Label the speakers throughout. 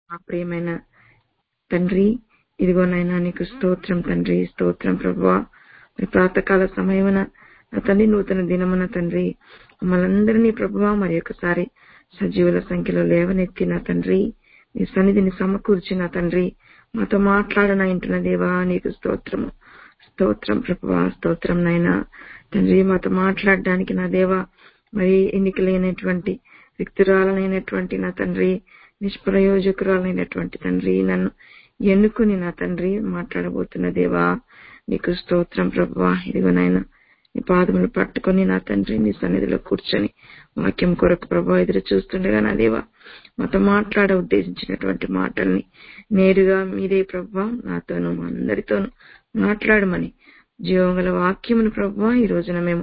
Speaker 1: మా ప్రియమైన తండ్రి ఇదిగోనైనా నీకు స్తోత్రం తండ్రి స్తోత్రం ప్రభువా మరి ప్రాతకాల సమయమున నా తండ్రి నూతన దినమున తండ్రి మమ్మల్ందరినీ ప్రభువా మరి ఒకసారి సజీవుల సంఖ్యలో లేవనెత్తిన తండ్రి నీ సన్నిధిని సమకూర్చిన తండ్రి మాతో మాట్లాడన ఇంటున్న దేవా నీకు స్తోత్రము స్తోత్రం ప్రభువా స్తోత్రం నైనా తండ్రి మాతో మాట్లాడడానికి నా దేవా మరి ఎన్నికలైనటువంటి రిక్తురాలనైనటువంటి నా తండ్రి నిష్ప్రయోజకురాలైనటువంటి తండ్రి నన్ను ఎన్నుకుని నా తండ్రి మాట్లాడబోతున్న దేవా నీకు స్తోత్రం ప్రభువా ఇదిగో నాయన నీ పాదములు పట్టుకొని నా తండ్రి నీ సన్నిధిలో కూర్చొని వాక్యం కొరకు ప్రభా ఎదురు చూస్తుండగా నా దేవా మాతో మాట్లాడ ఉద్దేశించినటువంటి మాటల్ని నేరుగా మీరే ప్రభా నాతోనూ మా అందరితోనూ మాట్లాడమని జీవం గల వాక్యమును ప్రభా ఈ రోజున మేము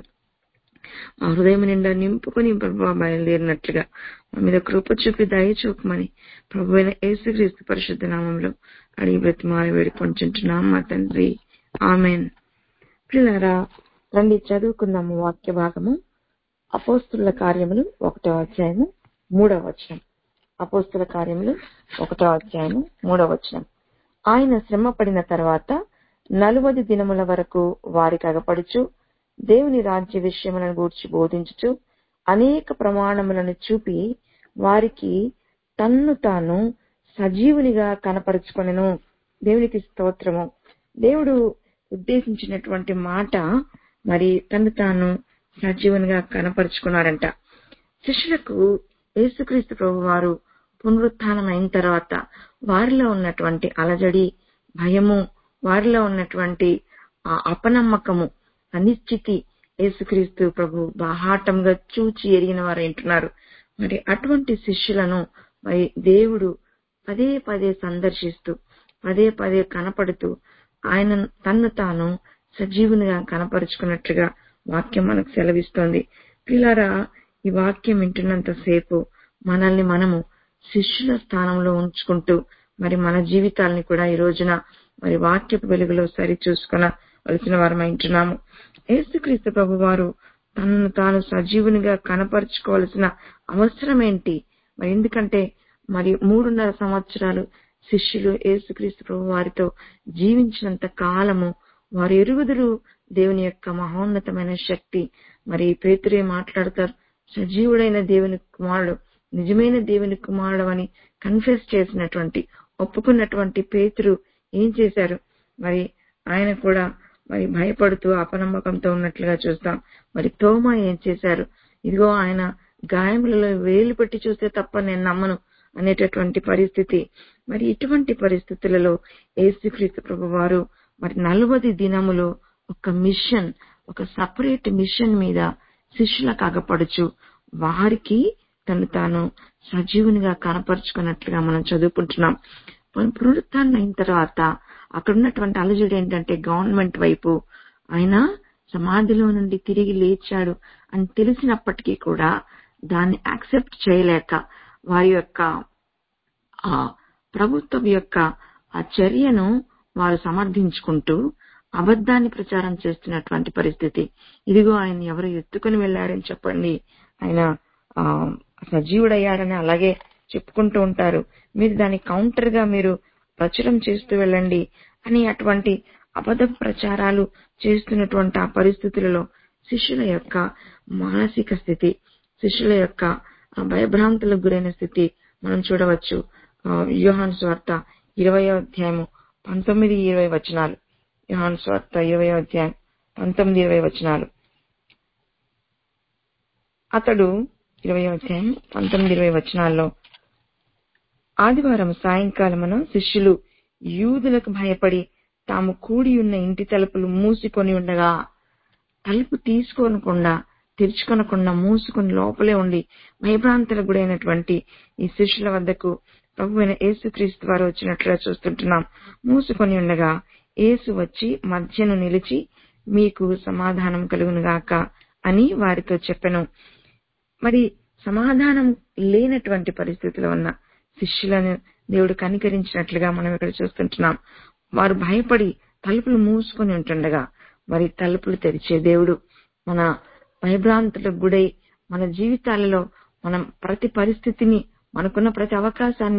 Speaker 1: మా హృదయం నిండా నింపుకొని ప్రభా బయలుదేరినట్లుగా మా మీద కృప చూపి దయ చూపమని ప్రభు అయిన యేసుక్రీస్తు పరిశుద్ధ నామంలో అడిగి బ్రతిమాలి వేడుకొంచుంటున్నాం మా తండ్రి ఆమెన్ పిల్లరా రండి చదువుకుందాము వాక్య భాగము అపోస్తుల కార్యములు ఒకటో అధ్యాయము మూడవ వచనం అపోస్తుల కార్యములు ఒకటో అధ్యాయము మూడవ వచనం ఆయన శ్రమ పడిన తర్వాత నలువది దినముల వరకు వారికి అగపడుచు దేవుని రాజ్య విషయములను గూర్చి బోధించుచు అనేక ప్రమాణములను చూపి వారికి తన్ను తాను సజీవునిగా కనపరుచుకొనెను దేవునికి స్తోత్రము దేవుడు ఉద్దేశించినటువంటి మాట మరి తను తాను సజీవునిగా కనపరుచుకున్నారంట శిష్యులకు యేసుక్రీస్తు ప్రభు వారు పునరుత్థానం అయిన తర్వాత వారిలో ఉన్నటువంటి అలజడి భయము వారిలో ఉన్నటువంటి ఆ అపనమ్మకము అనిశ్చితి యేసుక్రీస్తు ప్రభు బాహాటంగా చూచి ఎరిగిన వారు వింటున్నారు మరి అటువంటి శిష్యులను మరి దేవుడు పదే పదే సందర్శిస్తూ పదే పదే కనపడుతూ ఆయన తన్ను తాను సజీవునిగా కనపరుచుకున్నట్లుగా వాక్యం మనకు సెలవిస్తోంది పిల్లరా ఈ వాక్యం వింటున్నంత సేపు మనల్ని మనము శిష్యుల స్థానంలో ఉంచుకుంటూ మరి మన జీవితాలని కూడా ఈ రోజున మరి వాక్యపు వెలుగులో సరి చూసుకొనవలసిన వారమై ఉంటున్నాము యేసుక్రీస్తు ప్రభు వారు తనను తాను సజీవునిగా కనపరుచుకోవాల్సిన అవసరం ఏంటి మరి ఎందుకంటే మరి మూడున్నర సంవత్సరాలు శిష్యులు యేసుక్రీస్తు ప్రభు వారితో జీవించినంత కాలము వారు ఎరుగుదురు దేవుని యొక్క మహోన్నతమైన శక్తి మరి పేతురే మాట్లాడతారు సజీవుడైన దేవుని కుమారుడు నిజమైన దేవుని కుమారుడు అని కన్ఫెస్ చేసినటువంటి ఒప్పుకున్నటువంటి పేతురు ఏం చేశారు మరి ఆయన కూడా మరి భయపడుతూ అపనమ్మకంతో ఉన్నట్లుగా చూస్తాం మరి తోమా ఏం చేశారు ఇదిగో ఆయన గాయములలో వేలు పెట్టి చూస్తే తప్ప నేను నమ్మను అనేటటువంటి పరిస్థితి మరి ఇటువంటి పరిస్థితులలో యేసుక్రీస్తు ప్రభు వారు మరి నలభై దినములు ఒక మిషన్ ఒక సపరేట్ మిషన్ మీద శిష్యులకు అగపడుచు వారికి తను తాను సజీవునిగా కనపరుచుకున్నట్లుగా మనం చదువుకుంటున్నాం పునరుత్థానం అయిన తర్వాత అక్కడ ఉన్నటువంటి అలజడి ఏంటంటే గవర్నమెంట్ వైపు ఆయన సమాధిలో నుండి తిరిగి లేచాడు అని తెలిసినప్పటికీ కూడా దాన్ని యాక్సెప్ట్ చేయలేక వారి యొక్క ఆ ప్రభుత్వం యొక్క ఆ చర్యను వారు సమర్థించుకుంటూ అబద్ధాన్ని ప్రచారం చేస్తున్నటువంటి పరిస్థితి ఇదిగో ఆయన ఎవరు ఎత్తుకుని వెళ్లారని చెప్పండి ఆయన ఆ సజీవుడయ్యాడని అలాగే చెప్పుకుంటూ ఉంటారు మీరు దాని కౌంటర్ గా మీరు ప్రచురం చేస్తూ వెళ్ళండి అని అటువంటి అబద్ధ ప్రచారాలు చేస్తున్నటువంటి ఆ పరిస్థితులలో శిష్యుల యొక్క మానసిక స్థితి శిష్యుల యొక్క భయభ్రాంతులకు గురైన స్థితి మనం చూడవచ్చు యోహాన్ స్వార్త ఇరవై అధ్యాయము పంతొమ్మిది ఇరవై వచనాలు యోహాన్ స్వార్త ఇరవై అధ్యాయం పంతొమ్మిది ఇరవై వచనాలు అతడు ఇరవై అధ్యాయం పంతొమ్మిది ఇరవై వచనాల్లో ఆదివారం సాయంకాలమున శిష్యులు యూదులకు భయపడి తాము కూడి ఉన్న ఇంటి తలుపులు మూసుకొని ఉండగా తలుపు తీసుకోనకుండా తెరుచుకొనకుండా మూసుకొని లోపలే ఉండి భయభ్రాంతులకు గురైనటువంటి ఈ శిష్యుల వద్దకు ప్రభు అయిన యేసుక్రీస్తు వారు వచ్చినట్లుగా చూస్తుంటున్నాం మూసుకొని ఉండగా యేసు వచ్చి మధ్యను నిలిచి మీకు సమాధానం కలుగును గాక అని వారితో చెప్పెను మరి సమాధానం లేనటువంటి పరిస్థితిలో ఉన్న శిష్యులను దేవుడు కనికరించినట్లుగా మనం ఇక్కడ చూస్తుంటున్నాం వారు భయపడి తలుపులు మూసుకొని ఉంటుండగా మరి తలుపులు తెరిచే దేవుడు మన భయభ్రాంతులకు గుడై మన జీవితాలలో మనం ప్రతి పరిస్థితిని మనకున్న ప్రతి అవకాశాన్ని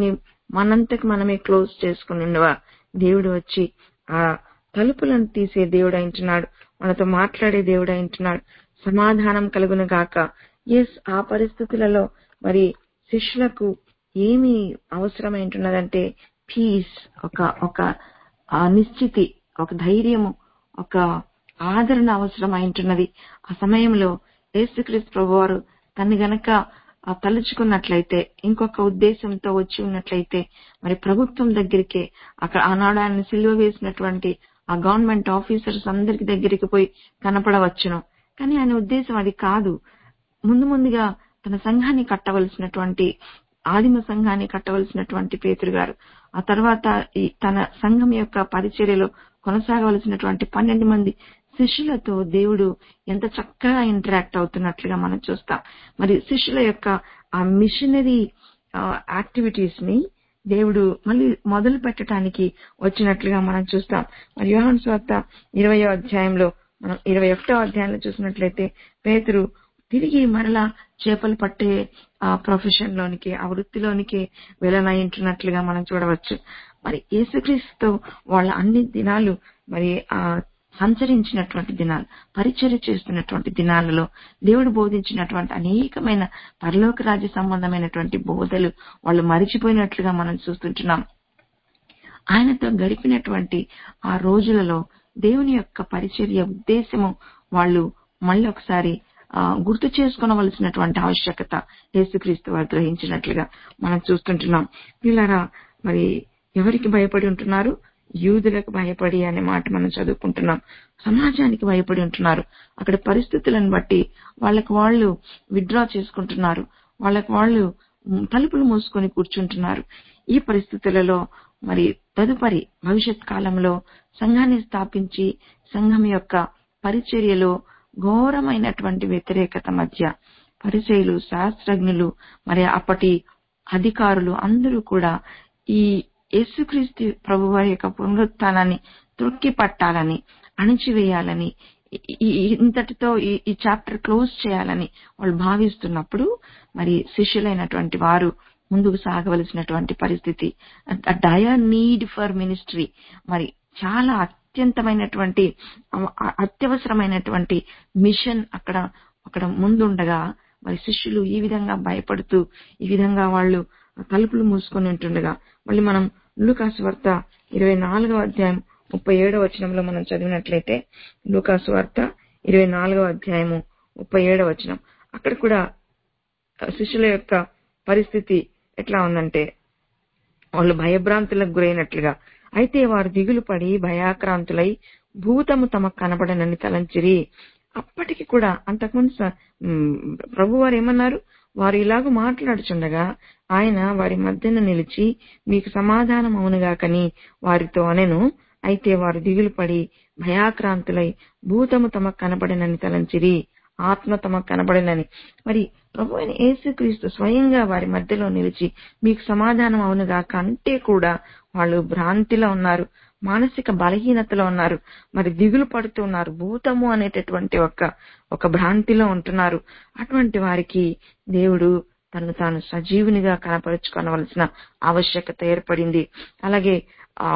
Speaker 1: మనంతకు మనమే క్లోజ్ చేసుకుని ఉండవా దేవుడు వచ్చి ఆ తలుపులను తీసే దేవుడు అయింటున్నాడు మనతో మాట్లాడే దేవుడు అయింటున్నాడు సమాధానం కలుగును గాక ఎస్ ఆ పరిస్థితులలో మరి శిష్యులకు ఏమి అవసరమైంటున్నదంటే పీస్ ఒక ఒక ఆ నిశ్చితి ఒక ధైర్యము ఒక ఆదరణ అవసరమైంటున్నది ఆ సమయంలో యేసుక్రీస్తు ప్రభువారు తన్ని గనక ఆ తలుచుకున్నట్లయితే ఇంకొక ఉద్దేశంతో వచ్చి ఉన్నట్లయితే మరి ప్రభుత్వం దగ్గరికి అక్కడ ఆనాడు ఆయన సిలువ వేసినటువంటి ఆ గవర్నమెంట్ ఆఫీసర్స్ అందరికి దగ్గరికి పోయి కనపడవచ్చును కానీ ఆయన ఉద్దేశం అది కాదు ముందు ముందుగా తన సంఘాన్ని కట్టవలసినటువంటి ఆదిమ సంఘాన్ని కట్టవలసినటువంటి పేతురు గారు ఆ తర్వాత ఈ తన సంఘం యొక్క పరిచర్యలో కొనసాగవలసినటువంటి పన్నెండు మంది శిష్యులతో దేవుడు ఎంత చక్కగా ఇంటరాక్ట్ అవుతున్నట్లుగా మనం చూస్తాం మరి శిష్యుల యొక్క ఆ మిషనరీ యాక్టివిటీస్ ని దేవుడు మళ్ళీ మొదలు పెట్టడానికి వచ్చినట్లుగా మనం చూస్తాం మరి యోహాన్ స్వార్త ఇరవయో అధ్యాయంలో మనం ఇరవై ఒకటో అధ్యాయంలో చూసినట్లయితే పేతురు తిరిగి మరలా చేపలు పట్టే ఆ ప్రొఫెషన్ లోనికి ఆ వృత్తిలోనికి వెళ్ళనయింటున్నట్లుగా మనం చూడవచ్చు మరి యేసుక్రీస్తుతో వాళ్ళ అన్ని దినాలు మరి ఆ సంచరించినటువంటి దినాలు పరిచర్య చేస్తున్నటువంటి దినాలలో దేవుడు బోధించినటువంటి అనేకమైన పరలోక రాజ్య సంబంధమైనటువంటి బోధలు వాళ్ళు మరిచిపోయినట్లుగా మనం చూస్తుంటున్నాం ఆయనతో గడిపినటువంటి ఆ రోజులలో దేవుని యొక్క పరిచర్య ఉద్దేశము వాళ్ళు మళ్ళీ ఒకసారి ఆ, గుర్తు చేసుకోవలసినటువంటి ఆవశ్యకత యేసుక్రీస్తు వారు గ్రహించినట్లుగా మనం చూస్తుంటున్నాం వీళ్ళరా మరి ఎవరికి భయపడి ఉంటున్నారు యూదులకు భయపడి అనే మాట మనం చదువుకుంటున్నాం సమాజానికి భయపడి ఉంటున్నారు అక్కడ పరిస్థితులను బట్టి వాళ్ళకి వాళ్ళు విత్డ్రా చేసుకుంటున్నారు వాళ్ళకి వాళ్ళు మ్, తలుపులు మూసుకొని కూర్చుంటున్నారు ఈ పరిస్థితులలో మరి తదుపరి భవిష్యత్ కాలంలో సంఘాన్ని స్థాపించి సంఘం యొక్క పరిచర్యలో ఘోరమైనటువంటి వ్యతిరేకత మధ్య పరిచయులు శాస్త్రజ్ఞులు మరి అప్పటి అధికారులు అందరూ కూడా ఈ యేసుక్రీస్తు ప్రభు వారి యొక్క పునరుత్థానాన్ని త్రొక్కి పట్టాలని అణిచివేయాలని ఈ- ఈ- ఇంతటితో ఈ ఈ చాప్టర్ క్లోజ్ చేయాలని వాళ్ళు భావిస్తున్నప్పుడు మరి శిష్యులైనటువంటి వారు ముందుకు సాగవలసినటువంటి పరిస్థితి డయర్ నీడ్ ఫర్ మినిస్ట్రీ మరి చాలా అత్యంతమైనటువంటి అవ- అ- అత్యవసరమైనటువంటి మిషన్ అక్కడ అక్కడ ముందుండగా మరి శిష్యులు ఈ విధంగా భయపడుతూ ఈ విధంగా వాళ్ళు తలుపులు మూసుకొని ఉంటుండగా మళ్ళీ మనం లూకాసు వార్త ఇరవై నాలుగవ అధ్యాయం ముప్పై ఏడవ వచనంలో మనం చదివినట్లయితే లూకాసు వార్త ఇరవై నాలుగవ అధ్యాయము ముప్పై ఏడవ వచనం అక్కడ కూడా శిష్యుల యొక్క పరిస్థితి ఎట్లా ఉందంటే వాళ్ళు భయభ్రాంతులకు గురైనట్లుగా అయితే వారు దిగులు పడి భయాక్రాంతులై భూతము తమకు కనబడనని తలంచిరి అప్పటికి కూడా అంతకుముందు స- మ్, ప్రభు వారు ఏమన్నారు వారు ఇలాగ మాట్లాడుచుండగా ఆయన వారి మధ్యన నిలిచి మీకు సమాధానం అవునుగాకని వారితో అనెను అయితే వారు దిగులు పడి భయాక్రాంతులై భూతము తమకు కనబడినని తలంచిరి ఆత్మ తమకు కనబడినని మరి ప్రభు అయిన యేసుక్రీస్తు స్వయంగా వారి మధ్యలో నిలిచి మీకు సమాధానం అవునుగా కంటే కూడా వాళ్ళు భ్రాంతిలో ఉన్నారు మానసిక బలహీనతలో ఉన్నారు మరి దిగులు పడుతూ ఉన్నారు భూతము అనేటటువంటి ఒక ఒక భ్రాంతిలో ఉంటున్నారు అటువంటి వారికి దేవుడు తను తాను సజీవునిగా కనపరుచుకోవలసిన ఆవశ్యకత ఏర్పడింది అలాగే ఆ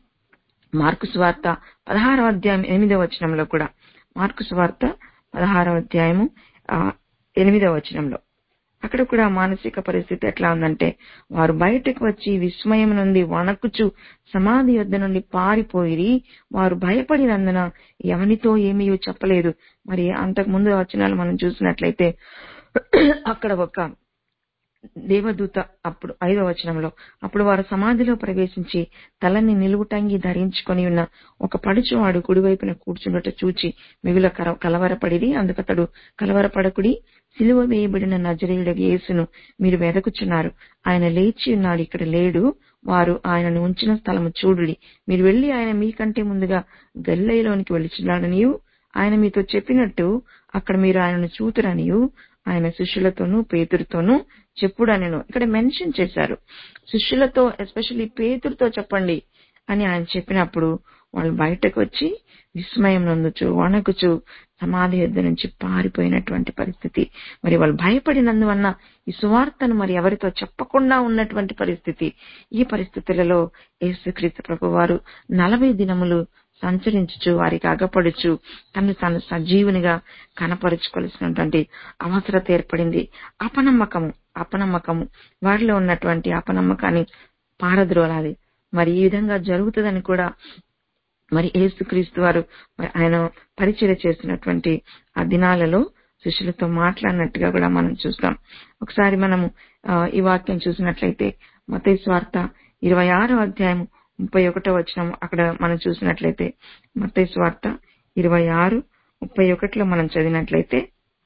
Speaker 1: మార్కు సువార్త పదహారవ అధ్యాయం ఎనిమిదవ వచనంలో కూడా మార్కు సువార్త పదహారవ అధ్యాయము ఆ, ఎనిమిదవ వచనంలో అక్కడ కూడా మానసిక పరిస్థితి ఎట్లా ఉందంటే వారు బయటకు వచ్చి విస్మయం నుండి వణకుచు సమాధి యొద్ద నుండి పారిపోయి వారు భయపడినందున ఎవనితో ఏమీ చెప్పలేదు మరి అంతకు ముందు వచనాలు మనం చూసినట్లయితే అక్కడ ఒక దేవదూత అప్పుడు ఐదో వచనంలో అప్పుడు వారు సమాధిలో ప్రవేశించి తలని నిలువుటంగి ధరించుకొని ఉన్న ఒక పడుచువాడు కుడివైపున కూర్చుండట చూచి మిగుల కర- కలవరపడిరి అందుకతడు కలవరపడకుడి సిలువ వేయబడిన నజరేయుడ యేసును మీరు వెదకుచున్నారు ఆయన లేచి ఉన్నాడు ఇక్కడ లేడు వారు ఆయనను ఉంచిన స్థలము చూడుడి మీరు వెళ్లి ఆయన మీకంటే ముందుగా గల్లైలోనికి వెళుచున్నాడనియు ఆయన మీతో చెప్పినట్టు అక్కడ మీరు ఆయనను చూతురనియు ఆయన శిష్యులతోనూ పేతురుతోనూ చెప్పుడనెను ఇక్కడ మెన్షన్ చేశారు శిష్యులతో ఎస్పెషల్లీ పేతురుతో చెప్పండి అని ఆయన చెప్పినప్పుడు వాళ్ళు బయటకు వచ్చి విస్మయం నొందుచు వణకుచు సమాధి యుద్ధ నుంచి పారిపోయినటువంటి పరిస్థితి మరి వాళ్ళు భయపడినందువల్ల ఈ సువార్తను మరి ఎవరితో చెప్పకుండా ఉన్నటువంటి పరిస్థితి ఈ పరిస్థితులలో యేసుక్రీస్తు ప్రభు వారు నలభై దినములు సంచరించుచు వారికి అగపడుచు తను తాను సజీవునిగా కనపరుచుకోవాల్సినటువంటి అవసరత ఏర్పడింది అపనమ్మకము అపనమ్మకము వారిలో ఉన్నటువంటి అపనమ్మకాన్ని పారద్రోలాలి మరి ఈ విధంగా జరుగుతుందని కూడా మరి యేసుక్రీస్తు వారు మరి ఆయన పరిచయ చేస్తున్నటువంటి ఆ దినాలలో శిష్యులతో మాట్లాడినట్టుగా కూడా మనం చూస్తాం ఒకసారి మనము ఆ, ఈ వాక్యం చూసినట్లయితే మతయి స్వార్త ఇరవై ఆరో అధ్యాయం ముప్పై ఒకటో వచనం అక్కడ మనం చూసినట్లయితే మతయి స్వార్త ఇరవై ఆరు ముప్పై ఒకటిలో మనం చదివినట్లయితే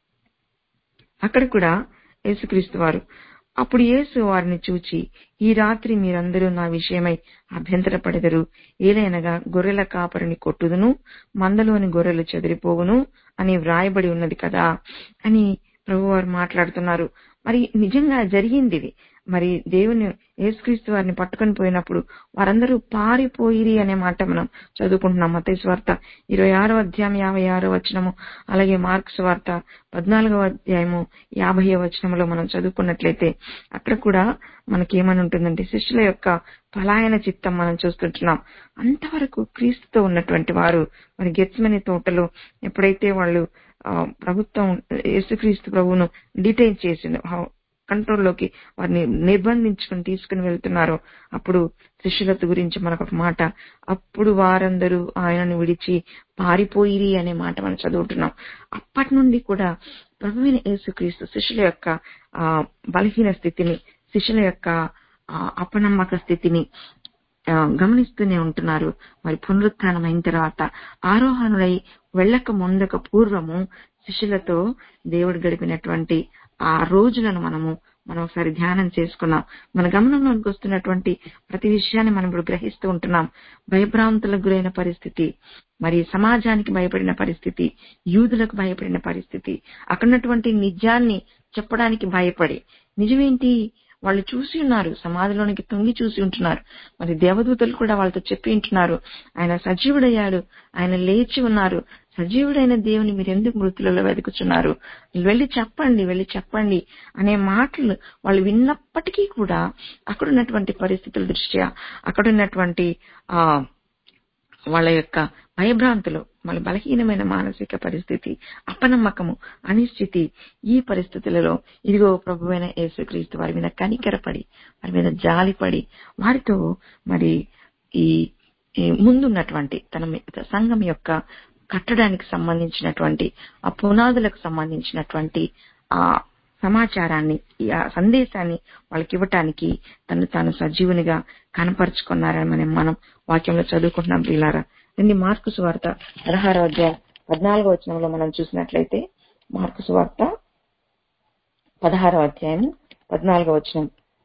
Speaker 1: అక్కడ కూడా యేసుక్రీస్తు వారు అప్పుడు యేసు వారిని చూచి ఈ రాత్రి మీరందరూ నా విషయమై అభ్యంతరపడెదరు ఏలైనగా గొర్రెల కాపరిని కొట్టుదును మందలోని గొర్రెలు చెదిరిపోవును అని వ్రాయబడి ఉన్నది కదా అని ప్రభువారు మాట్లాడుతున్నారు మరి నిజంగా జరిగింది ఇది మరి దేవుని యేసుక్రీస్తు వారిని పట్టుకొని పోయినప్పుడు వారందరూ పారిపోయిరి అనే మాట మనం చదువుకుంటున్నాం మత స్వార్త ఇరవై ఆరో అధ్యాయం యాభై ఆరో వచనము అలాగే మార్క్స్ వార్త పద్నాలుగవ అధ్యాయము యాభై వచనంలో మనం చదువుకున్నట్లయితే అక్కడ కూడా మనకి ఏమని ఉంటుందంటే శిష్యుల యొక్క పలాయన చిత్తం మనం చూస్తుంటున్నాం అంతవరకు క్రీస్తుతో ఉన్నటువంటి వారు మరి గెత్స్మని తోటలో ఎప్పుడైతే వాళ్ళు ఆ, ప్రభుత్వం యేసుక్రీస్తు ప్రభువును డిటైన్ చేసింది కంట్రోల్లోకి వారిని నిర్బంధించుకుని తీసుకుని వెళ్తున్నారో అప్పుడు శిష్యులత గురించి మనకు ఒక మాట అప్పుడు వారందరూ ఆయనను విడిచి పారిపోయిరి అనే మాట మనం చదువుతున్నాం అప్పటి నుండి కూడా ప్రభువైన యేసుక్రీస్తు శిష్యుల యొక్క ఆ బలహీన స్థితిని శిష్యుల యొక్క ఆ అపనమ్మక స్థితిని ఆ, గమనిస్తూనే ఉంటున్నారు మరి పునరుత్థానం అయిన తర్వాత ఆరోహణులై వెళ్ళక ముందక పూర్వము శిష్యులతో దేవుడు గడిపినటువంటి ఆ రోజులను మనము మనం ఒకసారి ధ్యానం చేసుకున్నాం మన గమనంలోనికి వస్తున్నటువంటి ప్రతి విషయాన్ని మనం ఇప్పుడు గ్రహిస్తూ ఉంటున్నాం భయభ్రాంతులకు గురైన పరిస్థితి మరి సమాజానికి భయపడిన పరిస్థితి యూదులకు భయపడిన పరిస్థితి అక్కడ ఉన్నటువంటి నిజాన్ని చెప్పడానికి భయపడి నిజమేంటి వాళ్ళు చూసి ఉన్నారు సమాధిలోనికి తొంగి చూసి ఉంటున్నారు మరి దేవదూతలు కూడా వాళ్ళతో చెప్పి ఉంటున్నారు ఆయన సజీవుడయ్యాడు ఆయన లేచి ఉన్నారు సజీవుడైన దేవుని మీరు ఎందుకు మృతులలో వెతుకుచున్నారు వెళ్ళి చెప్పండి వెళ్ళి చెప్పండి అనే మాటలు వాళ్ళు విన్నప్పటికీ కూడా అక్కడ ఉన్నటువంటి పరిస్థితుల దృష్ట్యా అక్కడ ఉన్నటువంటి ఆ వాళ్ళ యొక్క భయభ్రాంతులు వాళ్ళ బలహీనమైన మానసిక పరిస్థితి అపనమ్మకము అనిశ్చితి ఈ పరిస్థితులలో ఇదిగో ప్రభువైన యేసుక్రీస్తు వారి మీద కనికరపడి వారి మీద జాలిపడి వారితో మరి ఈ ఈ ముందున్నటువంటి తన మీ- సంఘం యొక్క కట్టడానికి సంబంధించినటువంటి ఆ పునాదులకు సంబంధించినటువంటి ఆ సమాచారాన్ని ఈ ఆ సందేశాన్ని వాళ్ళకి ఇవ్వటానికి తను తాను సజీవునిగా కనపరుచుకున్నారని మనం మనం వాక్యంలో చదువుకుంటున్నాం ప్రియులారా దీన్ని మార్కు సువార్త పదహారో అధ్యాయం పద్నాలుగో వచనంలో మనం చూసినట్లయితే మార్కు సువార్త పదహారో అధ్యాయం పద్నాలుగో వచనం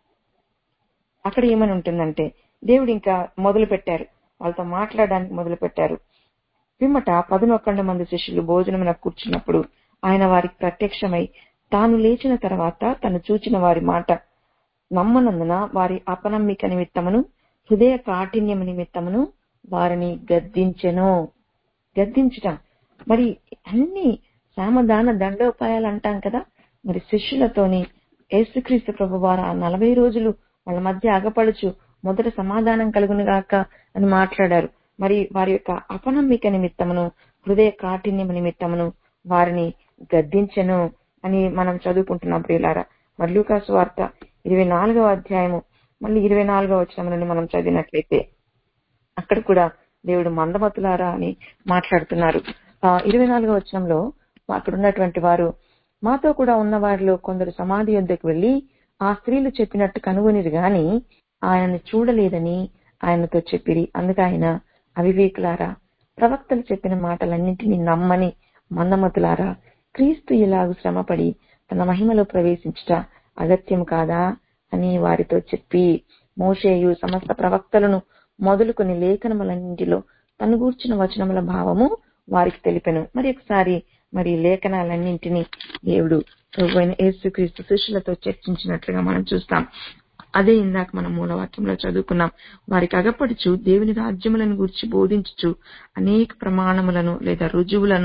Speaker 1: అక్కడ ఏమని ఉంటుందంటే దేవుడు ఇంకా మొదలు పెట్టారు వాళ్ళతో మాట్లాడడానికి మొదలు పెట్టారు పిమ్మట పదునొక్కండ మంది శిష్యులు భోజనమున కూర్చున్నప్పుడు ఆయన వారికి ప్రత్యక్షమై తాను లేచిన తర్వాత తను చూచిన వారి మాట నమ్మనందున వారి అపనమ్మిక నిమిత్తమును హృదయ కాఠిన్యము నిమిత్తమును వారిని గద్దించెను గద్దించటం మరి అన్ని సామధాన దండోపాయాలు అంటాం కదా మరి శిష్యులతోని యేసుక్రీస్తు ప్రభు వారు ఆ నలభై రోజులు వాళ్ళ మధ్య అగపడుచు మొదట సమాధానం కలుగును గాక అని మాట్లాడారు మరి వారి యొక్క అపనమ్మిక నిమిత్తమును హృదయ కాఠిన్యము నిమిత్తమును వారిని గద్దించెను అని మనం చదువుకుంటున్నాం ప్రియులారా మరి లూకాసు వార్త ఇరవై నాలుగవ అధ్యాయము మళ్ళీ ఇరవై నాలుగవ వచనములను మనం చదివినట్లయితే అక్కడ కూడా దేవుడు మందమతులారా అని మాట్లాడుతున్నారు ఆ ఇరవై నాలుగవ వచనంలో అక్కడ ఉన్నటువంటి వారు మాతో కూడా ఉన్న వారిలో కొందరు సమాధి యొద్దకు వెళ్లి ఆ స్త్రీలు చెప్పినట్టు కనుగొనిరు గాని ఆయనని చూడలేదని ఆయనతో చెప్పిరి అందుకు ఆయన అవివేకులారా ప్రవక్తలు చెప్పిన మాటలన్నింటినీ నమ్మని మందమతులారా క్రీస్తు ఇలాగు శ్రమపడి తన మహిమలో ప్రవేశించుట అగత్యం కాదా అని వారితో చెప్పి మోషేయు సమస్త ప్రవక్తలను మొదలుకొని లేఖనములన్నింటిలో తను గూర్చిన వచనముల భావము వారికి తెలిపెను మరి ఒకసారి మరి లేఖనాలన్నింటినీ దేవుడు ప్రభు అయిన యేసుక్రీస్తు శిష్యులతో చర్చించినట్లుగా మనం చూస్తాం అదే ఇందాక మనం మూలవాక్యంలో చదువుకున్నాం వారికి అగపడుచు దేవుని రాజ్యములను గురించి బోధించుచు అనేక ప్రమాణములను లేదా రుజువులను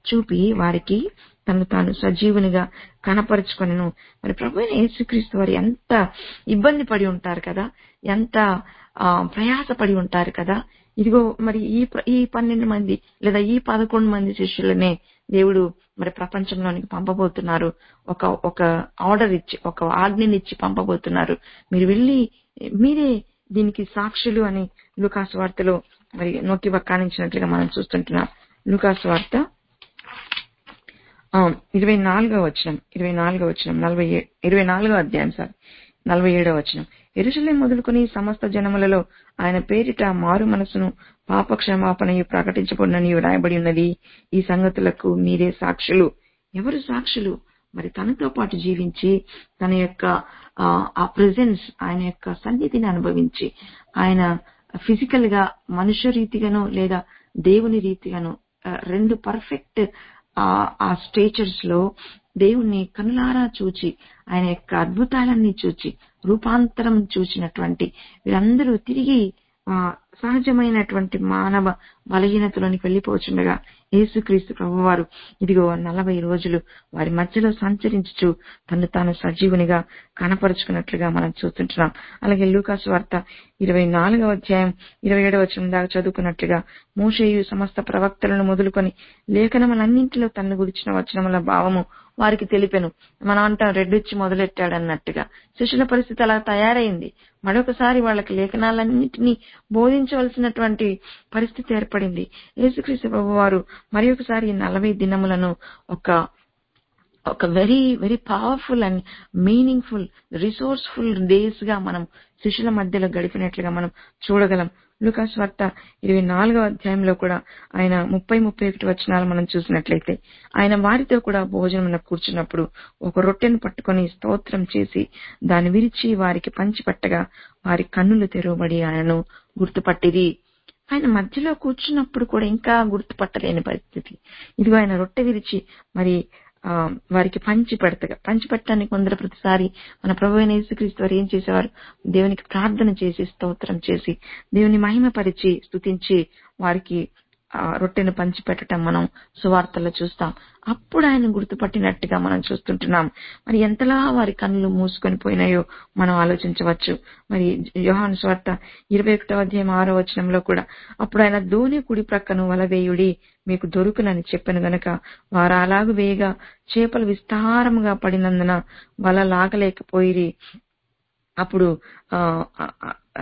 Speaker 1: చూపి వారికి తను తాను సజీవునిగా కనపరుచుకొనెను మరి ప్రభు అయిన యేసుక్రీస్తు వారు ఎంత ఇబ్బంది పడి ఉంటారు కదా ఎంత ఆ, ప్రయాసపడి ఉంటారు కదా ఇదిగో మరి ఈ ప్ర- ఈ పన్నెండు మంది లేదా ఈ పదకొండు మంది శిష్యులనే దేవుడు మరి ప్రపంచంలోనికి పంపబోతున్నారు ఒక ఒక ఆర్డర్ ఇచ్చి ఒక ఆజ్ఞనిచ్చి పంపబోతున్నారు మీరు వెళ్ళి మీరే దీనికి సాక్షులు అని లూకాసు వార్తలో మరి నొక్కి వక్కానించినట్లుగా మనం చూస్తుంటున్నాం లూకాసు వార్త ఆ, ఇరవై నాలుగో వచనం ఇరవై నాలుగో వచనం నలభై ఏ- ఇరవై నాలుగో అధ్యాయం సార్ నలభై ఏడో వచనం ఎరుసలేం మొదలుకొని సమస్త జనములలో ఆయన పేరిట మారు మనసును పాప క్షమాపణయు ప్రకటించబడినని రాయబడి ఉన్నది ఈ సంగతులకు మీరే సాక్షులు ఎవరు సాక్షులు మరి తనతో పాటు జీవించి తన యొక్క ఆ, ఆ ప్రెజెన్స్ ఆయన యొక్క సన్నిధిని అనుభవించి ఆయన ఫిజికల్ గా మనుష్య రీతిగాను లేదా దేవుని రీతిగాను ఆ, రెండు పర్ఫెక్ట్ ఆ స్టేచర్స్ లో దేవుణ్ణి కనులారా చూచి ఆయన యొక్క అద్భుతాలన్నీ చూచి రూపాంతరం చూసినటువంటి వీరందరూ తిరిగి ఆ, సహజమైనటువంటి మానవ బలహీనతలోనికి వెళ్లిపోచుండగా యేసుక్రీస్తు ప్రభువారు ఇదిగో నలభై రోజులు వారి మధ్యలో సంచరించుచు తను తాను సజీవునిగా కనపరుచుకున్నట్లుగా మనం చూస్తుంటున్నాం అలాగే లూకాసు వార్త ఇరవై నాలుగవ అధ్యాయం ఇరవై ఏడవ వచనం దాకా చదువుకున్నట్లుగా మోషేయు సమస్త ప్రవక్తలను మొదలుకొని లేఖనములన్నింటిలో తన్ను గురించిన వచనముల భావము వారికి తెలిపెను మనం అంటాం రెడ్డొచ్చి మొదలెట్టాడు అన్నట్టుగా శిష్యుల పరిస్థితి అలా తయారైంది మరొకసారి వాళ్ళకి లేఖనాలన్నింటినీ బోధించవలసినటువంటి పరిస్థితి ఏర్పడింది యేసుక్రీస్తు ప్రభు వారు మరి ఒకసారి ఈ నలభై దినములను ఒక ఒక very very powerful and meaningful resourceful days గా మనం శిష్యుల మధ్యలో గడిపినట్లుగా మనం చూడగలం లూకాస్ వార్త ఇరవై నాలుగవ అధ్యాయంలో కూడా ఆయన ముప్పై ముప్పై ఒకటి వచనాలు మనం చూసినట్లయితే ఆయన వారితో కూడా భోజనం కూర్చున్నప్పుడు ఒక రొట్టెను పట్టుకొని స్తోత్రం చేసి దాన్ని విరిచి వారికి పంచిపెట్టగా వారి కన్నులు తెరవబడి ఆయనను గుర్తుపట్టిరి ఆయన మధ్యలో కూర్చున్నప్పుడు కూడా ఇంకా గుర్తుపట్టలేని పరిస్థితి ఇదిగో ఆయన రొట్టె విరిచి మరి ఆ వారికి పంచి పెడతగా పంచి పెట్టడానికి ముందర ప్రతిసారి మన ప్రభు అయిన యేసుక్రీస్తు వారు ఏం చేసేవారు దేవునికి ప్రార్థన చేసి స్తోత్రం చేసి దేవుని మహిమపరిచి స్తుతించి వారికి ఆ రొట్టెను పంచి పెట్టడం మనం సువార్తల్లో చూస్తాం అప్పుడు ఆయన గుర్తుపట్టినట్టుగా మనం చూస్తుంటున్నాం మరి ఎంతలా వారి కన్నులు మూసుకొని పోయినాయో మనం ఆలోచించవచ్చు మరి యోహాను స్వార్త ఇరవై ఒకటో అధ్యాయం ఆరో వచనంలో కూడా అప్పుడు ఆయన ధోని కుడి ప్రక్కను వలవేయుడి మీకు దొరుకునని చెప్పాను గనక వారు అలాగు వేయగా చేపలు విస్తారముగా పడినందున వల లాగలేకపోయిరి అప్పుడు ఆ ఆ, ఆ,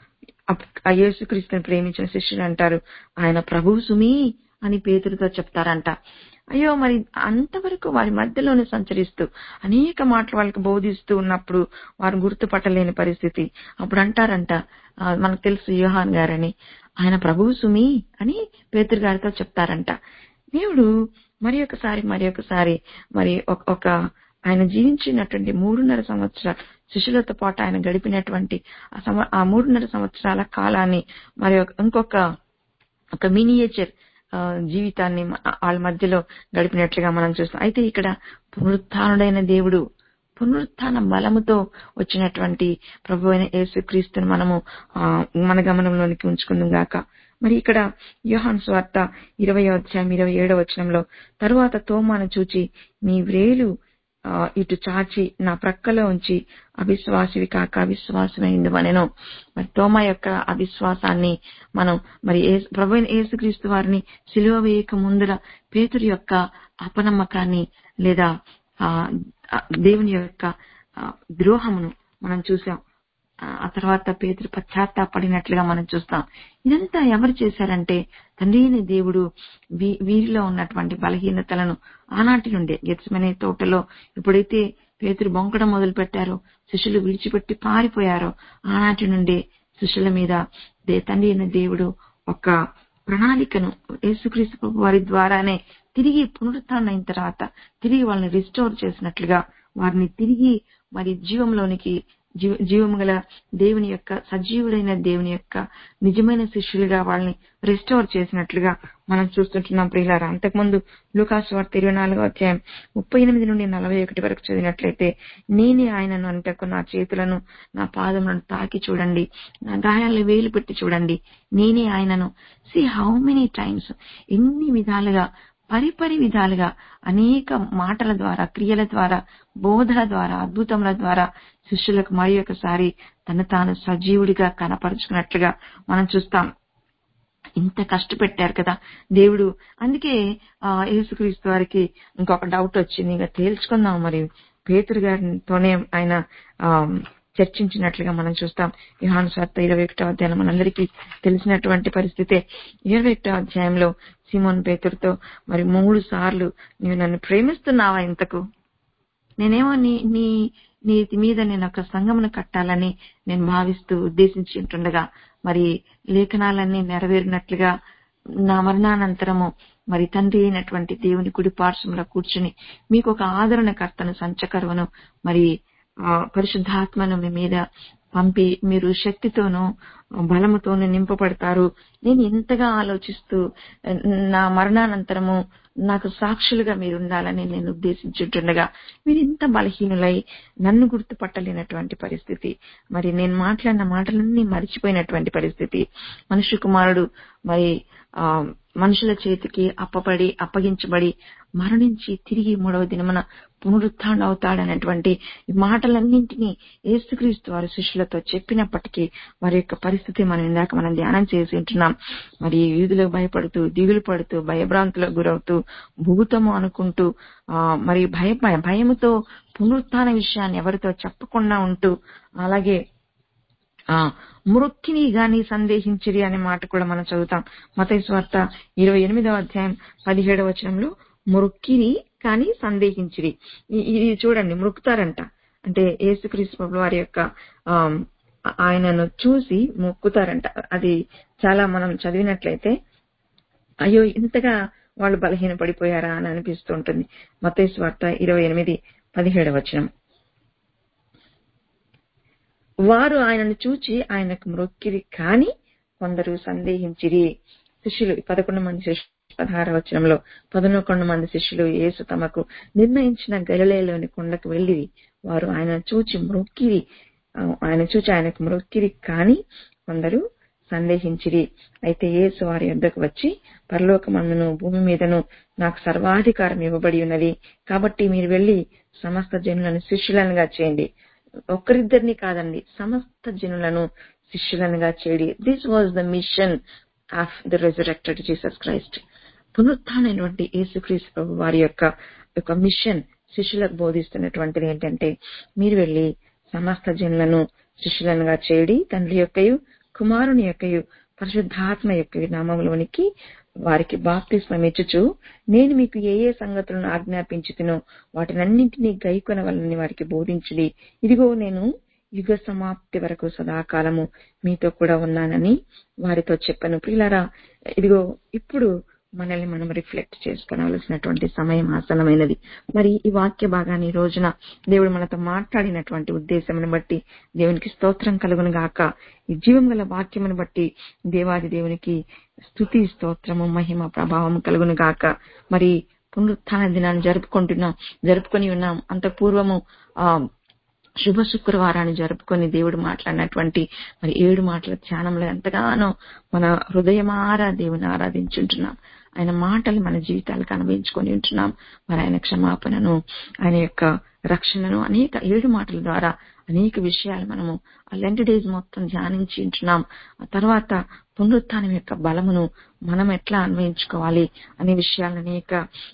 Speaker 1: అప్- ఆ యేసుక్రీస్తుని ప్రేమించిన శిష్యులు అంటారు ఆయన ప్రభు సుమి అని పేతుడితో చెప్తారంట అయ్యో మరి అంతవరకు వారి మధ్యలోనే సంచరిస్తూ అనేక మాటలు వాళ్ళకి బోధిస్తూ ఉన్నప్పుడు వారు గుర్తుపట్టలేని పరిస్థితి అప్పుడు అంటారంట ఆ, మనకు తెలుసు యోహాన్ గారని ఆయన ప్రభు సుమి అని పేతురు గారితో చెప్తారంట దేవుడు మరి ఒకసారి మరి ఒకసారి మరి ఒక- ఒక ఆయన జీవించినటువంటి మూడున్నర సంవత్సరాలు శిష్యులతో పాటు ఆయన గడిపినటువంటి ఆ సంవ- ఆ మూడున్నర సంవత్సరాల కాలాన్ని మరి ఒక- ఇంకొక ఒక మినియేచర్ జీవితాన్ని మ- వాళ్ళ మధ్యలో గడిపినట్లుగా మనం చూస్తాం అయితే ఇక్కడ పునరుత్డైన దేవుడు పునరుత్థాన బలముతో వచ్చినటువంటి ప్రభు అయిన యేసుక్రీస్తుని మనము ఆ, మన గమనంలోనికి ఉంచుకుందాం గాక మరి ఇక్కడ యోహాన్ స్వార్త ఇరవై అధ్యాయం ఇరవై ఏడవ వచనంలో తరువాత తోమాను చూచి నీ వ్రేలు ఆ, ఇటు చాచి నా ప్రక్కలో ఉంచి అవిశ్వాసివి కాక అవిశ్వాసమైంది మనను మరి తోమ యొక్క అవిశ్వాసాన్ని మనం మరి యేసు- ప్రభు అయిన యేసుక్రీస్తు వారిని సిలువ వేయక ముందర పేతురు యొక్క అపనమ్మకాన్ని లేదా ఆ ఆ దేవుని యొక్క ఆ, ద్రోహమును మనం చూసాం ఆ ఆ తర్వాత పేతురు పశ్చాత్తాపడినట్లుగా మనం చూస్తాం ఇదంతా ఎవరు చేశారంటే తండ్రి అయిన దేవుడు వీ- వీరిలో ఉన్నటువంటి బలహీనతలను ఆనాటి నుండే గెత్సమనే తోటలో ఎప్పుడైతే పేతురు బొంకడం మొదలు పెట్టారో శిష్యులు విడిచిపెట్టి పారిపోయారో ఆనాటి నుండే శిష్యుల మీద దే తండ్రి అయిన దేవుడు ఒక ప్రణాళికను యేసుక్రీస్తు ప్రభు వారి ద్వారానే తిరిగి పునరుత్థానం అయిన తర్వాత తిరిగి వాళ్ళని రిస్టోర్ చేసినట్లుగా వారిని తిరిగి మరి జీవంలోనికి జీవ జీవము గల దేవుని యొక్క సజీవుడైన దేవుని యొక్క నిజమైన శిష్యులుగా వాళ్ళని రిస్టోర్ చేసినట్లుగా మనం చూస్తుంటున్నాం ప్రియులారా అంతకుముందు లూకాసు వార్త ఇరవై నాలుగో అధ్యాయం ముప్పై ఎనిమిది నుండి నలభై ఒకటి వరకు చదివినట్లయితే నేనే ఆయనను అంటకు నా చేతులను నా పాదములను తాకి చూడండి నా గాయాలను వేలు పెట్టి చూడండి నేనే ఆయనను సి హౌ మెనీ టైమ్స్ ఎన్ని విధాలుగా పరిపరి విధాలుగా అనేక మాటల ద్వారా క్రియల ద్వారా బోధల ద్వారా అద్భుతముల ద్వారా శిష్యులకు మరి ఒకసారి తను తాను సజీవుడిగా కనపరుచుకున్నట్లుగా మనం చూస్తాం ఇంత కష్టపెట్టారు కదా దేవుడు అందుకే ఆ యేసుక్రీస్తు వారికి ఇంకొక డౌట్ వచ్చింది ఇంకా తేల్చుకుందాం మరి పేతురు గారితోనే ఆయన ఆ చర్చించినట్లుగా మనం చూస్తాం యోహాను స్వార్త ఇరవై ఒకటో అధ్యాయం మనందరికీ తెలిసినటువంటి పరిస్థితే ఇరవై ఒకటో అధ్యాయంలో సిమోన్ పేతురుతో మరి మూడు సార్లు నీవు నన్ను ప్రేమిస్తున్నావా ఇంతకు నేనేమో నీ నీ నీతి మీద నేను ఒక సంఘమును కట్టాలని నేను భావిస్తూ ఉద్దేశించి ఉంటుండగా మరి లేఖనాలన్నీ నెరవేరినట్లుగా నా మరణానంతరము మరి తండ్రి అయినటువంటి దేవుని కుడి పార్శ్వంలో కూర్చుని మీకు ఒక ఆదరణకర్తను సంచకరువును మరి ఆ పరిశుద్ధాత్మను మీ మీద పంపి మీరు శక్తితోనూ బలముతోనూ నింపబడతారు నేను ఎంతగా ఆలోచిస్తూ నా మరణానంతరము నాకు సాక్షులుగా మీరు ఉండాలని నేను ఉద్దేశించుంటుండగా మీరు ఇంత బలహీనులై నన్ను గుర్తుపట్టలేనటువంటి పరిస్థితి మరి నేను మాట్లాడిన మాటలన్నీ మరిచిపోయినటువంటి పరిస్థితి మనుష్య కుమారుడు మరి ఆ మనుషుల చేతికి అప్పబడి అప్పగించబడి మరణించి తిరిగి మూడవ దినమున పునరుత్థానం అవుతాడనేటువంటి ఈ మాటలన్నింటినీ ఏసుక్రీస్తు వారి శిష్యులతో చెప్పినప్పటికీ వారి యొక్క పరిస్థితి మనం ఇందాక మనం ధ్యానం చేసి ఉంటున్నాం మరి వీధులకు భయపడుతూ దిగులు పడుతూ భయభ్రాంతులకు గురవుతూ భూతము అనుకుంటూ ఆ మరి భయ భయముతో పునరుత్థాన విషయాన్ని ఎవరితో చెప్పకుండా ఉంటూ అలాగే ఆ మృక్కిని గాని సందేహించిరి అనే మాట కూడా మనం చదువుతాం మత స్వార్త ఇరవై ఎనిమిదవ అధ్యాయం పదిహేడవ వచనంలో మృక్కిని కానీ సందేహించిరి ఇది చూడండి మృక్కుతారంట అంటే యేసుక్రీస్తు ప్రభు వారి యొక్క ఆ ఆయనను చూసి మొక్కుతారంట అది చాలా మనం చదివినట్లయితే అయ్యో ఇంతగా వాళ్ళు బలహీన పడిపోయారా అని అనిపిస్తుంటుంది మత స్వార్త ఇరవై ఎనిమిది పదిహేడవ వచనం వారు ఆయనను చూచి ఆయనకు మ్రొక్కిరి కాని కొందరు సందేహించిరి శిష్యులు పదకొండు మంది శిష్యులు పదహార వచనంలో పదకొండు మంది శిష్యులు యేసు తమకు నిర్ణయించిన గలిలేలోని కొండకు వెళ్లి వారు ఆయన చూచి మ్రొక్కిరి ఆయన చూచి ఆయనకు మ్రొక్కిరి కాని కొందరు సందేహించిరి అయితే యేసు వారి యొద్దకు వచ్చి పరలోకమందును భూమి మీదను నాకు సర్వాధికారం ఇవ్వబడి ఉన్నది కాబట్టి మీరు వెళ్లి సమస్త జనులను శిష్యులనుగా చేయండి ఒక్కరిద్దరిని కాదండి సమస్త జనులను శిష్యులనుగా చేయడి this was the mission of the resurrected Jesus Christ పునరుత్నటువంటి యేసుక్రీస్తు ప్రభు వారి యొక్క యొక్క మిషన్ శిష్యులకు బోధిస్తున్నటువంటిది ఏంటంటే మీరు వెళ్లి సమస్త జనులను శిష్యులనుగా చేయడి తండ్రి యొక్కయు కుమారుని యొక్కయు పరిశుద్ధాత్మ యొక్క నామంలోనికి వారికి బాప్తిస్మం ఇచ్చుచు నేను మీకు ఏ ఏ సంగతులను ఆజ్ఞాపించుతునో వాటినన్నింటినీ గైకొనవలని వారికి బోధించుడి ఇదిగో నేను యుగ సమాప్తి వరకు సదాకాలము మీతో కూడా ఉన్నానని వారితో చెప్పను ప్రియులారా ఇదిగో ఇప్పుడు మనల్ని మనం రిఫ్లెక్ట్ చేసుకోవాల్సినటువంటి సమయం ఆసనమైనది మరి ఈ వాక్య భాగాన్ని ఈ రోజున దేవుడు మనతో మాట్లాడినటువంటి ఉద్దేశమును బట్టి దేవునికి స్తోత్రం కలుగును గాక ఈ జీవం గల వాక్యమును బట్టి దేవాది దేవునికి స్థుతి స్తోత్రము మహిమ ప్రభావం కలుగును గాక మరి పునరుత్థాన దినాన్ని జరుపుకుంటున్నాం జరుపుకొని ఉన్నాం అంత పూర్వము ఆ శుభ శుక్రవారాన్ని జరుపుకొని దేవుడు మాట్లాడినటువంటి మరి ఏడు మాటల ధ్యానంలో ఎంతగానో మన హృదయమారా దేవుని ఆరాధించుంటున్నాం ఆయన మాటలు మన జీవితాలకు అనుభవించుకొని ఉంటున్నాం మరి ఆయన క్షమాపణను ఆయన యొక్క రక్షణను అనేక ఏడు మాటల ద్వారా అనేక విషయాలు మనము ఆ లెంట్ డేస్ మొత్తం ధ్యానించి ఉంటున్నాం ఆ తర్వాత పునరుత్థానం యొక్క బలమును మనం ఎట్లా అన్వయించుకోవాలి అనే విషయాలు అనేక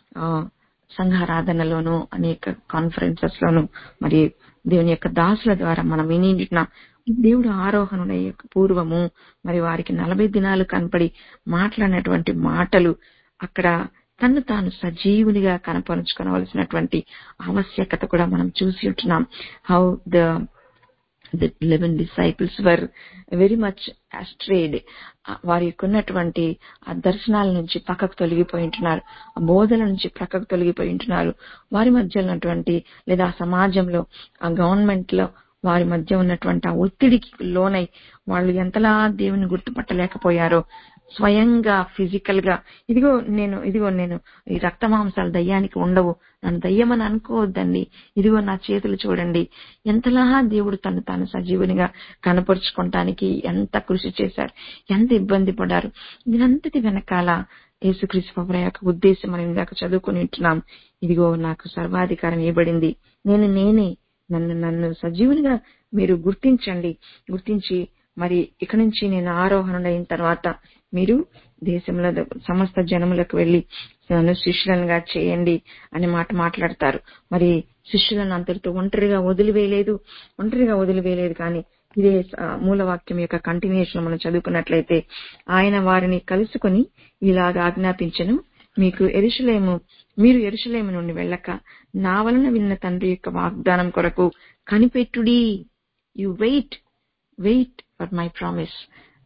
Speaker 1: సంఘారాధనలోను అనేక కాన్ఫరెన్సెస్ లోను మరి దేవుని యొక్క దాసుల ద్వారా మనం వినింటున్నాం దేవుడు ఆరోహణుల యొక్క పూర్వము మరి వారికి నలభై దినాలు కనపడి మాట్లాడినటువంటి మాటలు అక్కడ తను తాను సజీవునిగా కనపరుచుకోవలసినటువంటి ఆవశ్యకత కూడా మనం చూసి ఉంటున్నాం how the the eleven disciples were very much astrayed వారికి ఉన్నటువంటి ఆ దర్శనాల నుంచి పక్కకు తొలగిపోయి ఉంటున్నారు ఆ బోధల నుంచి పక్కకు తొలగిపోయి ఉంటున్నారు వారి మధ్య ఉన్నటువంటి లేదా సమాజంలో ఆ గవర్నమెంట్ లో వారి మధ్య ఉన్నటువంటి ఆ ఒత్తిడికి లోనై వాళ్ళు ఎంతలా దేవుని గుర్తుపట్టలేకపోయారో స్వయంగా ఫిజికల్ గా ఇదిగో నేను ఇదిగో నేను ఈ రక్త మాంసాలు దయ్యానికి ఉండవు నన్ను దయ్యమని అనుకోవద్దండి ఇదిగో నా చేతులు చూడండి ఎంతలా దేవుడు తను తాను సజీవునిగా కనపరుచుకోవటానికి ఎంత కృషి చేశారు ఎంత ఇబ్బంది పడారు దీనంతటి వెనకాల యేసుక్రీస్తు ప్రభు యొక్క ఉద్దేశం మనం ఇందాక చదువుకుని ఉంటున్నాం ఇదిగో నాకు సర్వాధికారం ఇవ్వబడింది నేను నేనే నన్ను నన్ను సజీవునిగా మీరు గుర్తించండి గుర్తించి మరి ఇక నుంచి నేను ఆరోహణ అయిన తర్వాత మీరు దేశంలో సమస్త జనములకు వెళ్లి నన్ను శిష్యులనుగా చేయండి అనే మాట మాట్లాడతారు మరి శిష్యులను అంతటితో ఒంటరిగా వదిలివేయలేదు ఒంటరిగా వదిలివేయలేదు కానీ ఇదే ఆ, మూలవాక్యం యొక్క కంటిన్యూషన్ మనం చదువుకున్నట్లయితే ఆయన వారిని కలుసుకొని ఇలాగ ఆజ్ఞాపించను మీకు ఎరుషలేము మీరు ఎరుషలేము నుండి వెళ్ళక నా వలన విన్న తండ్రి యొక్క వాగ్దానం కొరకు కనిపెట్టుడి you wait wait for my promise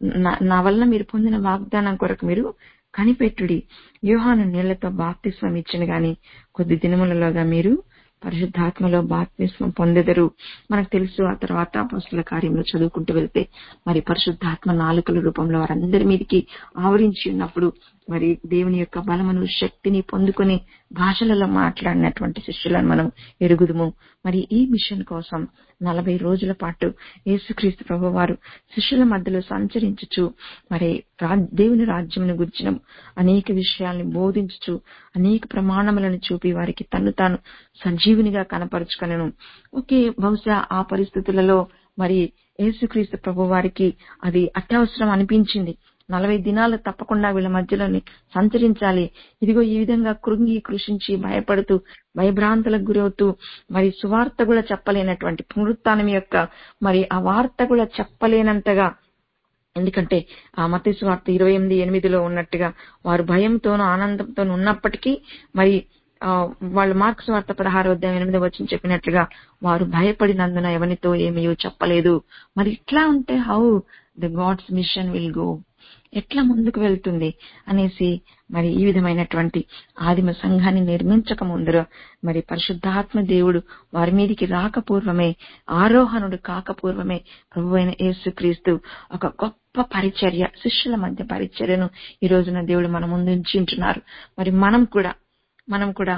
Speaker 1: నా వలన మీరు పొందిన వాగ్దానం కొరకు మీరు కనిపెట్టుడి యోహాను నీళ్లతో బాప్తిస్మం ఇచ్చిన గాని కొద్ది దినములలోగా మీరు పరిశుద్ధాత్మలో బాప్తిస్మం పొందెదరు మనకు తెలుసు ఆ తర్వాత అపస్తుల కార్యంలో చదువుకుంటూ వెళ్తే మరి పరిశుద్ధాత్మ నాలుకల రూపంలో వారందరి మీదకి ఆవరించి ఉన్నప్పుడు మరి దేవుని యొక్క బలమును శక్తిని పొందుకొని భాషలలో మాట్లాడినటువంటి శిష్యులను మనం ఎరుగుదుము మరి ఈ మిషన్ కోసం నలభై రోజుల పాటు యేసుక్రీస్తు ప్రభు వారు శిష్యుల మధ్యలో సంచరించుచు మరి రా- దేవుని రాజ్యమును గురించిన అనేక విషయాల్ని బోధించుచు అనేక ప్రమాణములను చూపి వారికి తను తాను సజీవునిగా కనపరుచుకొనెను ఓకే బహుశా ఆ పరిస్థితులలో మరి యేసుక్రీస్తు ప్రభు వారికి అది అత్యవసరం అనిపించింది నలభై దినాలు తప్పకుండా వీళ్ళ మధ్యలోని సంచరించాలి ఇదిగో ఈ విధంగా కృంగి కృషించి భయపడుతూ భయభ్రాంతులకు గురవుతూ మరి సువార్త కూడా చెప్పలేనటువంటి పునరుత్నం యొక్క మరి ఆ వార్త కూడా చెప్పలేనంతగా ఎందుకంటే ఆ మత వార్త ఇరవై ఎనిమిది ఎనిమిదిలో ఉన్నట్టుగా వారు భయంతోనూ ఆనందంతోనూ ఉన్నప్పటికీ మరి ఆ, వాళ్ళు మార్క్స్ వార్త పదహారు అధ్యాయం ఎనిమిది వచ్చి చెప్పినట్లుగా వారు భయపడినందున ఎవరితో ఏమీ చెప్పలేదు మరి ఇట్లా ఉంటే how the God's mission will go ఎట్లా ముందుకు వెళ్తుంది అనేసి మరి ఈ విధమైనటువంటి ఆదిమ సంఘాన్ని నిర్మించక ముందర మరి పరిశుద్ధాత్మ దేవుడు వారి మీదికి రాకపూర్వమే ఆరోహణుడు కాకపూర్వమే ప్రభు అయిన యేసుక్రీస్తు ఒక గొప్ప పరిచర్య శిష్యుల మధ్య పరిచర్యను ఈ రోజున దేవుడు మన ముందు ఉంచుంటున్నారు మరి మనం కూడా మనం కూడా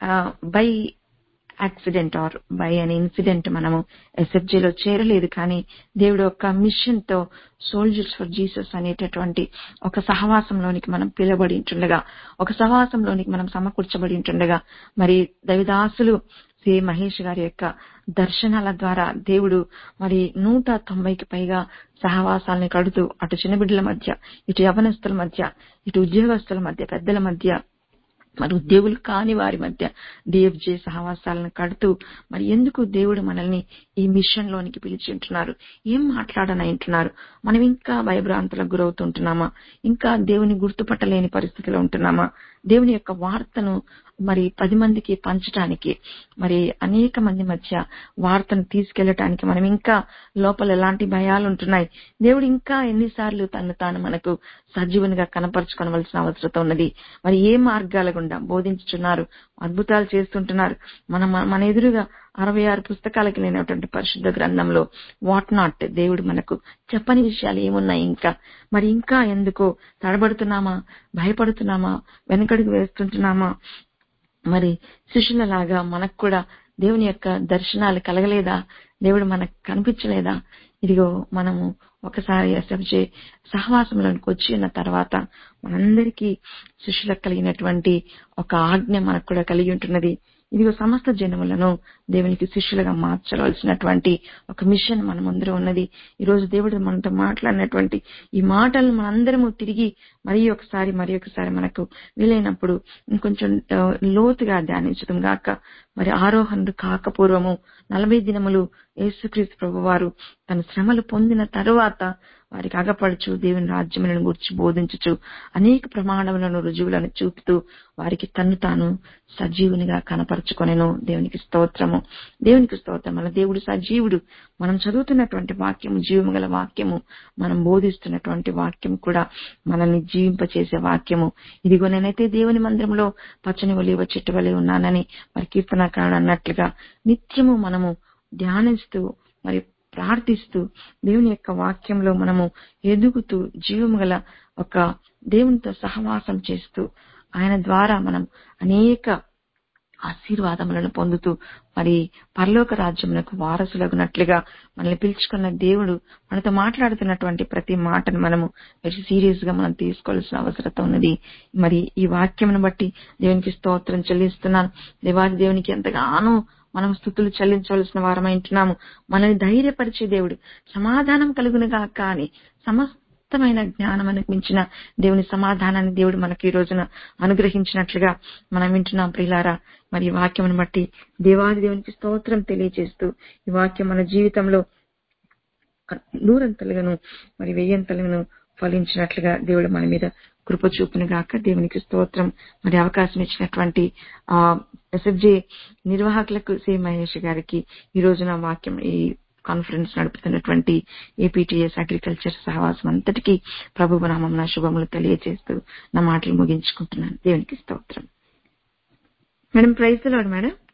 Speaker 1: by accident or by an incident మనము SFJ లో చేరలేదు కానీ దేవుడు ఒక మిషన్ తో సోల్జర్స్ ఫర్ జీసస్ అనేటటువంటి ఒక సహవాసంలోనికి మనం పిలబడి ఉంటుండగా ఒక సహవాసంలోనికి మనం సమకూర్చబడి ఉంటుండగా మరి దైవదాసులు సి మహేష్ గారి యొక్క దర్శనాల ద్వారా దేవుడు మరి నూట తొంభైకి పైగా సహవాసాలని కడుతూ అటు చిన్నబిడ్డల మధ్య ఇటు యవనస్తుల మధ్య ఇటు ఉద్యోగస్తుల మధ్య పెద్దల మధ్య మరి ఉద్యోగులు కాని వారి మధ్య డిఎఫ్జే సహవాసాలను కడుతూ మరి ఎందుకు దేవుడు మనల్ని ఈ మిషన్ లోనికి పిలిచి ఉంటున్నారు ఏం మాట్లాడనంటున్నారు మనం ఇంకా భయభ్రాంతులకు గురవుతుంటున్నామా ఇంకా దేవుని గుర్తుపట్టలేని పరిస్థితిలో ఉంటున్నామా దేవుని యొక్క వార్తను మరి పది మందికి పంచటానికి మరి అనేక మంది మధ్య వార్తను తీసుకెళ్లటానికి మనం ఇంకా లోపల ఎలాంటి భయాలు ఉంటున్నాయి దేవుడు ఇంకా ఎన్నిసార్లు తను తాను మనకు సజీవునిగా కనపరుచుకోవలసిన అవసరం ఉన్నది మరి ఏ మార్గాల గుండా బోధించుతున్నారు అద్భుతాలు చేస్తుంటున్నారు మన మన ఎదురుగా అరవై ఆరు పుస్తకాలకి లేనటువంటి పరిశుద్ధ గ్రంథంలో వాట్ నాట్ దేవుడు మనకు చెప్పని విషయాలు ఏమున్నాయి ఇంకా మరి ఇంకా ఎందుకో తడబడుతున్నామా భయపడుతున్నామా వెనకడుగు వేస్తుంటున్నామా మరి శిష్యులలాగా మనకు కూడా దేవుని యొక్క దర్శనాలు కలగలేదా దేవుడు మనకు కనిపించలేదా ఇదిగో మనము ఒకసారి ఎస్ఎఫ్జే సహవాసంలోనికి వచ్చి ఉన్న తర్వాత మనందరికీ శిష్యులకు కలిగినటువంటి ఒక ఆజ్ఞ మనకు కూడా కలిగి ఉంటున్నది ఇదిగో సమస్త జనములను దేవునికి శిష్యులుగా మార్చవలసినటువంటి ఒక మిషన్ మన ముందర ఉన్నది ఈ రోజు దేవుడు మనతో మాట్లాడినటువంటి ఈ మాటలను మనందరము తిరిగి మరి ఒకసారి మరి ఒకసారి మనకు వీలైనప్పుడు ఇంకొంచెం ఆ, లోతుగా ధ్యానించడం గాక మరి ఆరోహణుడు కాకపూర్వము నలభై దినములు యేసుక్రీస్తు ప్రభు వారు తన శ్రమలు పొందిన తరువాత వారికి అగపడుచు దేవుని రాజ్యములను గురించి బోధించుచు అనేక ప్రమాణములను రుజువులను చూపుతూ వారికి తన్ను తాను సజీవునిగా కనపరుచుకొనెను దేవునికి స్తోత్రము దేవునికి స్తోత్రం మన దేవుడు సజీవుడు మనం చదువుతున్నటువంటి వాక్యము జీవము గల వాక్యము మనం బోధిస్తున్నటువంటి వాక్యం కూడా మనల్ని జీవింపచేసే వాక్యము ఇదిగో నేనైతే దేవుని మందిరంలో పచ్చని ఒలివ చెట్టు వలె ఉన్నానని మరి కీర్తనకారుడు అన్నట్లుగా నిత్యము మనము ధ్యానిస్తూ మరి ప్రార్థిస్తూ దేవుని యొక్క వాక్యంలో మనము ఎదుగుతూ జీవము గల ఒక దేవునితో సహవాసం చేస్తూ ఆయన ద్వారా మనం అనేక ఆశీర్వాదములను పొందుతూ మరి పరలోక రాజ్యమునకు వారసులగునట్లుగా మనల్ని పిలుచుకున్న దేవుడు మనతో మాట్లాడుతున్నటువంటి ప్రతి మాటను మనము వెరీ సీరియస్ గా మనం తీసుకోవాల్సిన అవసరత ఉన్నది మరి ఈ వాక్యమును బట్టి దేవునికి స్తోత్రం చెల్లిస్తున్నాను దేవాది దేవునికి ఎంతగానో మనం స్థుతులు చెల్లించవలసిన వారమై ఉంటున్నాము మనల్ని ధైర్యపరిచే దేవుడు సమాధానం కలుగునుగా కానీ సమస్తమైన జ్ఞానం మనకు మించిన దేవుని సమాధానాన్ని దేవుడు మనకి ఈ రోజున అనుగ్రహించినట్లుగా మనం వింటున్నాం ప్రియులారా మరి ఈ వాక్యమును బట్టి దేవాది దేవునికి స్తోత్రం తెలియజేస్తూ ఈ వాక్యం మన జీవితంలో నూరంతలుగాను మరి వెయ్యంతలుగాను ఫలించినట్లుగా దేవుడు మన మీద కృప చూపును గాక దేవునికి స్తోత్రం మరి అవకాశం ఇచ్చినటువంటి ఆ ఎస్ఎఫ్జే నిర్వాహకులకు సి మహేష్ గారికి ఈ రోజున వాక్యం ఈ కాన్ఫరెన్స్ నడుపుతున్నటువంటి ఏపీటీఎస్ అగ్రికల్చర్ సహవాసం అంతటికీ ప్రభు నామం నా శుభములు తెలియజేస్తూ నా మాటలు ముగించుకుంటున్నాను దేవునికి స్తోత్రం మేడం ప్రైజ్ లాడు మేడం